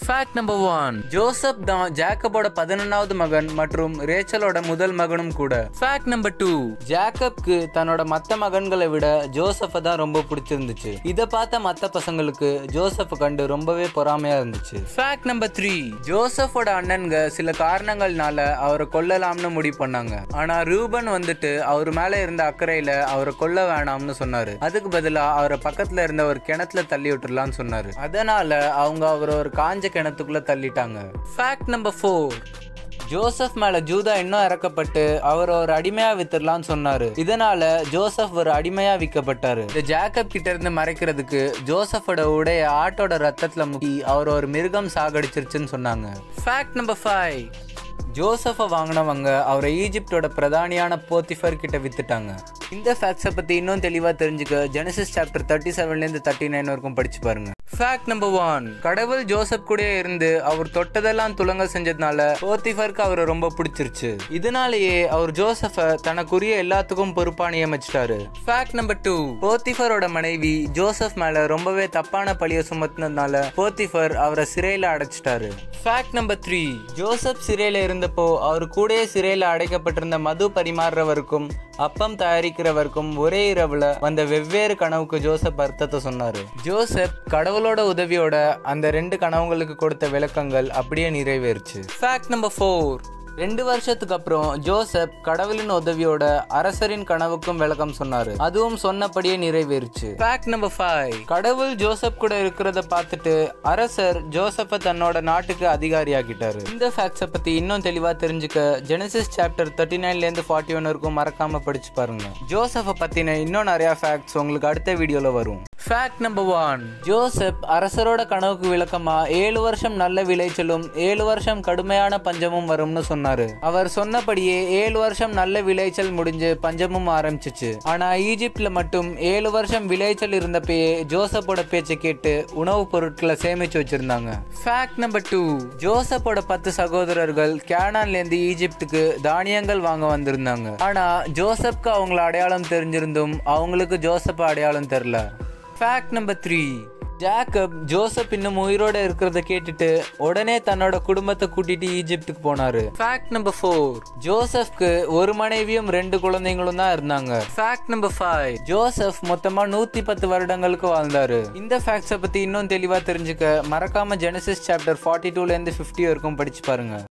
fact number one Joseph தான் ஜேக்கபோட பதினொன்னாவது மகன் மற்றும் ரேச்சலோட முதல் மகனும் கூட ஃபேக்ட் நம்பர் டூ ஜேக்கப்க்கு தன்னோட மத்த மகன்களை விட ஜோசப்பை தான் ரொம்ப பிடிச்சிருந்துச்சு இதை பார்த்த மத்த பசங்களுக்கு ஜோசப் கண்டு ரொம்பவே பொறாமையா இருந்துச்சு ஃபேக்ட் நம்பர் த்ரீ ஜோசப்போட அண்ணன்க சில காரணங்கள்னால அவரை கொல்லலாம்னு முடிவு பண்ணாங்க ஆனா ரூபன் வந்துட்டு அவர் மேல இருந்த அக்கறையில அவரை கொல்ல வேணாம்னு சொன்னாரு அதுக்கு பதிலா அவரை பக்கத்துல இருந்த ஒரு கிணத்துல தள்ளி விட்டுறலாம்னு சொன்னாரு அதனால அவங்க அவரை ஒரு காஞ்ச கிணத்துக்குள்ள தள்ளிட்டாங்க ஃபேக்ட் நம்பர் ஃபோர் ஜோசப் மேல ஜூதா இன்னும் இறக்கப்பட்டு அவர் ஒரு அடிமையா வித்துடலாம்னு சொன்னாரு இதனால ஜோசப் ஒரு அடிமையா விற்கப்பட்டாரு இந்த ஜேக்கப் கிட்ட இருந்து மறைக்கிறதுக்கு ஜோசஃபோட உடைய ஆட்டோட ரத்தத்துல முக்கி அவர் ஒரு மிருகம் சாகடிச்சிருச்சுன்னு சொன்னாங்க ஃபேக்ட் நம்பர் ஃபைவ் ஜோசஃபை வாங்கினவங்க அவரை ஈஜிப்டோட பிரதானியான போத்திஃபர் கிட்ட வித்துட்டாங்க இந்த ஃபேக்ட்ஸை பத்தி இன்னும் தெளிவா தெரிஞ்சுக்க ஜெனசிஸ் சாப்டர் தேர்ட்டி செவன்லேருந்து தேர்ட்டி நைன் வரைக்கும் படிச்சு பாருங்க ஃபேக்ட் நம்பர் ஒன் கடவுள் ஜோசப் கூட இருந்து அவர் தொட்டதெல்லாம் துலங்க செஞ்சதுனால போத்திஃபருக்கு அவரை ரொம்ப பிடிச்சிருச்சு இதனாலேயே அவர் ஜோசஃபை தனக்குரிய எல்லாத்துக்கும் பொறுப்பா நியமிச்சிட்டாரு ஃபேக்ட் நம்பர் டூ போத்திஃபரோட மனைவி ஜோசப் மேல ரொம்பவே தப்பான பழிய சுமத்தினதுனால போத்திஃபர் அவரை சிறையில அடைச்சிட்டாரு ஃபேக்ட் நம்பர் த்ரீ ஜோசப் சிறையில இருந்தப்போ அவர் கூடயே சிறையில அடைக்கப்பட்டிருந்த மது பரிமாறுறவருக்கும் அப்பம் தயாரிக்கிறவருக்கும் ஒரே இரவுல வந்த வெவ்வேறு கனவுக்கு ஜோசப் அர்த்தத்தை சொன்னாரு ஜோசப் கடவுளோட உதவியோட அந்த ரெண்டு கனவுங்களுக்கு கொடுத்த விளக்கங்கள் அப்படியே நிறைவேறுச்சு ஃபேக்ட் நம்பர் ஃபோர் ரெண்டு வருஷத்துக்கு அப்புறம் ஜோசப் கடவுளின் உதவியோட அரசரின் கனவுக்கும் விளக்கம் சொன்னாரு அதுவும் சொன்னபடியே நிறைவேறுச்சு ஃபேக்ட் நம்பர் ஃபைவ் கடவுள் ஜோசப் கூட இருக்கிறத பார்த்துட்டு அரசர் ஜோசப்பை தன்னோட நாட்டுக்கு அதிகாரியாக்கிட்டாரு இந்த ஃபேக்ட்ஸை பத்தி இன்னும் தெளிவா தெரிஞ்சுக்க ஜெனசிஸ் சாப்டர் தேர்ட்டி நைன்ல இருந்து ஃபார்ட்டி ஒன் வரைக்கும் மறக்காம படிச்சு பாருங்க ஜோசப்பை பத்தின இன்னும் நிறைய ஃபேக்ட்ஸ் உங்களுக்கு அடுத்த வீடியோல வரும் ஃபேக்ட் நம்பர் ஒன் ஜோசப் அரசரோட கனவுக்கு விளக்கமா ஏழு வருஷம் நல்ல விளைச்சலும் ஏழு வருஷம் கடுமையான பஞ்சமும் வரும்னு சொன்னாரு அவர் சொன்னபடியே ஏழு வருஷம் நல்ல விளைச்சல் முடிஞ்சு பஞ்சமும் ஆரம்பிச்சிச்சு ஆனா ஈஜிப்ட்ல மட்டும் ஏழு வருஷம் விளைச்சல் இருந்தப்பயே ஜோசப்போட பேச்சை கேட்டு உணவுப் பொருட்களை சேமிச்சு வச்சிருந்தாங்க ஃபேக்ட் நம்பர் டூ ஜோசப்போட பத்து சகோதரர்கள் கேனான்ல இருந்து ஈஜிப்டுக்கு தானியங்கள் வாங்க வந்திருந்தாங்க ஆனா ஜோசப்க்கு அவங்கள அடையாளம் தெரிஞ்சிருந்தும் அவங்களுக்கு ஜோசப் அடையாளம் தெரியல fact number three Jacob Joseph இன்னும் உயிரோட இருக்கிறத கேட்டுட்டு உடனே தன்னோட குடும்பத்தை கூட்டிட்டு ஈஜிப்டுக்கு போனாரு ஃபேக்ட் நம்பர் ஃபோர் ஜோசப்க்கு ஒரு மனைவியும் ரெண்டு குழந்தைங்களும் தான் இருந்தாங்க ஃபேக்ட் நம்பர் ஃபைவ் ஜோசப் மொத்தமா நூத்தி பத்து வருடங்களுக்கு வாழ்ந்தாரு இந்த ஃபேக்ட்ஸை பத்தி இன்னும் தெளிவா தெரிஞ்சுக்க மறக்காம ஜெனசிஸ் சாப்டர் ஃபார்ட்டி டூல இருந்து ஃபிஃப்டி வரைக்கும் படிச்சு பாருங்க